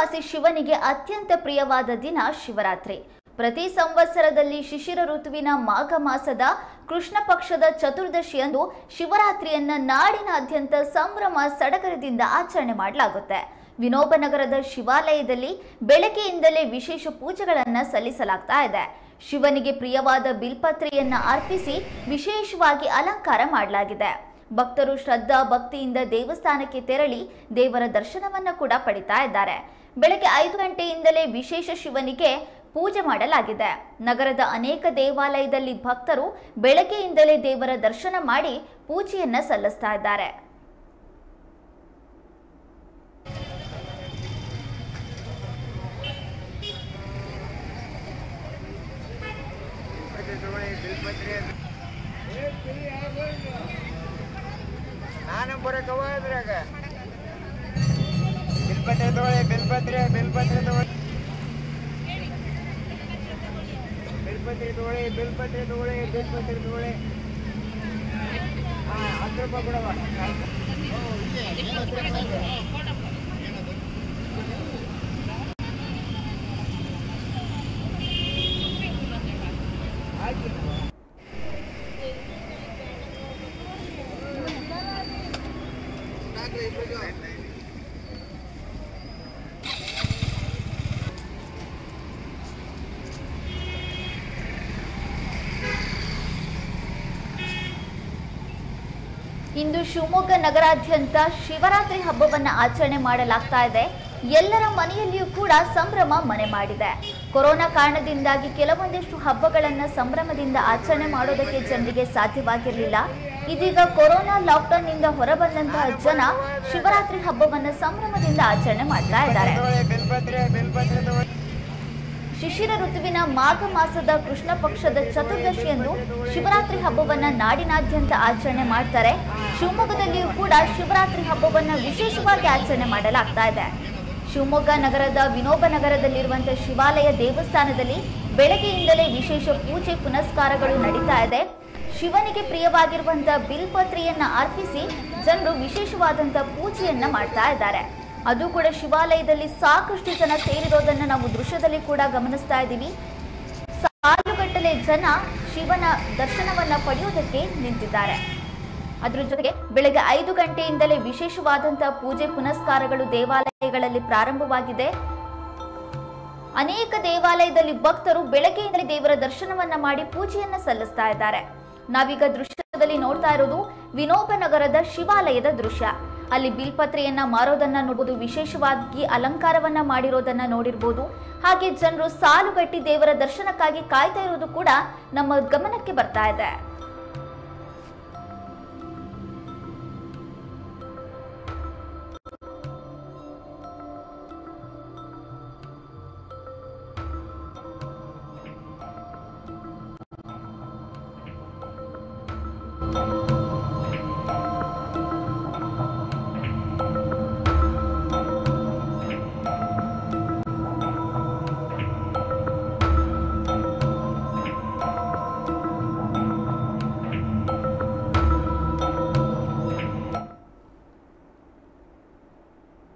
ಕೈಲಾಸವಾಸಿ ಶಿವನಿಗೆ ಅತ್ಯಂತ ಪ್ರಿಯವಾದ ದಿನ ಶಿವರಾತ್ರಿ ಪ್ರತಿ ಸಂವತ್ಸರದಲ್ಲಿ ಶಿಶಿರ ಋತುವಿನ ಮಾಘ ಮಾಸದ ಕೃಷ್ಣ ಪಕ್ಷದ ಚತುರ್ದಶಿಯಂದು ಶಿವರಾತ್ರಿಯನ್ನ ನಾಡಿನಾದ್ಯಂತ ಸಂಭ್ರಮ ಸಡಗರದಿಂದ ಆಚರಣೆ ಮಾಡಲಾಗುತ್ತೆ ವಿನೋಬನಗರದ ಶಿವಾಲಯದಲ್ಲಿ ಬೆಳಗ್ಗೆಯಿಂದಲೇ ವಿಶೇಷ ಪೂಜೆಗಳನ್ನ ಸಲ್ಲಿಸಲಾಗ್ತಾ ಇದೆ ಶಿವನಿಗೆ ಪ್ರಿಯವಾದ ಬಿಲ್ಪತ್ರೆಯನ್ನ ಅರ್ಪಿಸಿ ವಿಶೇಷವಾಗಿ ಅಲಂಕಾರ ಮಾಡಲಾಗಿದೆ ಭಕ್ತರು ಶ್ರದ್ಧಾ ಭಕ್ತಿಯಿಂದ ದೇವಸ್ಥಾನಕ್ಕೆ ತೆರಳಿ ದೇವರ ದರ್ಶನವನ್ನ ಕೂಡ ಪಡಿತಾ ಇದ್ದಾರೆ ಬೆಳಗ್ಗೆ ಐದು ಗಂಟೆಯಿಂದಲೇ ವಿಶೇಷ ಶಿವನಿಗೆ ಪೂಜೆ ಮಾಡಲಾಗಿದೆ ನಗರದ ಅನೇಕ ದೇವಾಲಯದಲ್ಲಿ ಭಕ್ತರು ಬೆಳಗ್ಗೆಯಿಂದಲೇ ದೇವರ ದರ್ಶನ ಮಾಡಿ ಪೂಜೆಯನ್ನ ಸಲ್ಲಿಸ್ತಾ ಇದ್ದಾರೆ ನಾನು ಬರಕವ ಅದ್ರಾಗ ಬಿಲ್ಪತ್ರೆ ತಗೊಳ್ಳಿ ಬಿಲ್ಪತ್ರೆ ಬಿಲ್ಪತ್ರೆ ತಗೊಳ್ಳಿ ಬಿಲ್ಪತ್ರೆ ತಗೊಳ್ಳಿ ಬಿಲ್ಪತ್ರೆ ತಗೊಳ್ಳಿ ಬಿಲ್ಪತ್ರೆ ತಗೊಳ್ಳಿ ಹಾ ಹತ್ತು ರೂಪಾಯಿ ಕೊಡವ ಇಂದು ಶಿವಮೊಗ್ಗ ನಗರಾದ್ಯಂತ ಶಿವರಾತ್ರಿ ಹಬ್ಬವನ್ನ ಆಚರಣೆ ಮಾಡಲಾಗ್ತಾ ಇದೆ ಎಲ್ಲರ ಮನೆಯಲ್ಲಿಯೂ ಕೂಡ ಸಂಭ್ರಮ ಮನೆ ಮಾಡಿದೆ ಕೊರೋನಾ ಕಾರಣದಿಂದಾಗಿ ಕೆಲವೊಂದಿಷ್ಟು ಹಬ್ಬಗಳನ್ನ ಸಂಭ್ರಮದಿಂದ ಆಚರಣೆ ಮಾಡೋದಕ್ಕೆ ಜನರಿಗೆ ಸಾಧ್ಯವಾಗಿರಲಿಲ್ಲ ಇದೀಗ ಕೊರೋನಾ ಲಾಕ್ಡೌನ್ ನಿಂದ ಹೊರಬಂದಂತಹ ಜನ ಶಿವರಾತ್ರಿ ಹಬ್ಬವನ್ನ ಸಂಭ್ರಮದಿಂದ ಆಚರಣೆ ಮಾಡ್ತಾ ಇದ್ದಾರೆ ತಗೊಳ್ಳಿ ಬಿಲ್ಪತ್ರೆ ಬಿಲ್ಪತ್ರೆ ತಗೊಳ್ಳಿ ಶಿಶಿರ ಋತುವಿನ ಮಾಘ ಮಾಸದ ಕೃಷ್ಣ ಪಕ್ಷದ ಚತುರ್ದಶಿಯಂದು ಶಿವರಾತ್ರಿ ಹಬ್ಬವನ್ನ ನಾಡಿನಾದ್ಯಂತ ಆಚರಣೆ ಮಾಡ್ತಾರೆ ಶಿವಮೊಗ್ಗದಲ್ಲಿಯೂ ಕೂಡ ಶಿವರಾತ್ರಿ ಹಬ್ಬವನ್ನ ವಿಶೇಷವಾಗಿ ಆಚರಣೆ ಮಾಡಲಾಗ್ತಾ ಇದೆ ಶಿವಮೊಗ್ಗ ನಗರದ ವಿನೋಬ ನಗರದಲ್ಲಿರುವಂತಹ ಶಿವಾಲಯ ದೇವಸ್ಥಾನದಲ್ಲಿ ಬೆಳಗ್ಗೆಯಿಂದಲೇ ವಿಶೇಷ ಪೂಜೆ ಪುನಸ್ಕಾರಗಳು ನಡೀತಾ ಇದೆ ಶಿವನಿಗೆ ಪ್ರಿಯವಾಗಿರುವಂತಹ ಬಿಲ್ಪತ್ರೆಯನ್ನ ಅರ್ಪಿಸಿ ಜನರು ವಿಶೇಷವಾದಂತ ಪೂಜೆಯನ್ನ ಮಾಡ್ತಾ ಇದ್ದಾರೆ ಅದು ಕೂಡ ಶಿವಾಲಯದಲ್ಲಿ ಸಾಕಷ್ಟು ಜನ ಸೇರಿರೋದನ್ನ ನಾವು ದೃಶ್ಯದಲ್ಲಿ ಕೂಡ ಗಮನಿಸ್ತಾ ಇದ್ದೀವಿ ಸಾಲುಗಟ್ಟಲೆ ಜನ ಶಿವನ ದರ್ಶನವನ್ನ ಪಡೆಯುವುದಕ್ಕೆ ನಿಂತಿದ್ದಾರೆ ಅದ್ರ ಜೊತೆಗೆ ಬೆಳಗ್ಗೆ ಐದು ಗಂಟೆಯಿಂದಲೇ ವಿಶೇಷವಾದಂತಹ ಪೂಜೆ ಪುನಸ್ಕಾರಗಳು ದೇವಾಲಯಗಳಲ್ಲಿ ಪ್ರಾರಂಭವಾಗಿದೆ ಅನೇಕ ದೇವಾಲಯದಲ್ಲಿ ಭಕ್ತರು ಬೆಳಗ್ಗೆಯಿಂದಲೇ ದೇವರ ದರ್ಶನವನ್ನ ಮಾಡಿ ಪೂಜೆಯನ್ನ ಸಲ್ಲಿಸ್ತಾ ಇದ್ದಾರೆ ನಾವೀಗ ದೃಶ್ಯದಲ್ಲಿ ನೋಡ್ತಾ ಇರೋದು ವಿನೋಬ ನಗರದ ಶಿವಾಲಯದ ದೃಶ್ಯ ಅಲ್ಲಿ ಬಿಲ್ಪತ್ರೆಯನ್ನ ಮಾರೋದನ್ನ ನೋಡಬಹುದು ವಿಶೇಷವಾಗಿ ಅಲಂಕಾರವನ್ನ ಮಾಡಿರೋದನ್ನ ನೋಡಿರ್ಬೋದು ಹಾಗೆ ಜನರು ಸಾಲುಗಟ್ಟಿ ದೇವರ ದರ್ಶನಕ್ಕಾಗಿ ಕಾಯ್ತಾ ಇರೋದು ಕೂಡ ನಮ್ಮ ಗಮನಕ್ಕೆ ಬರ್ತಾ ಇದೆ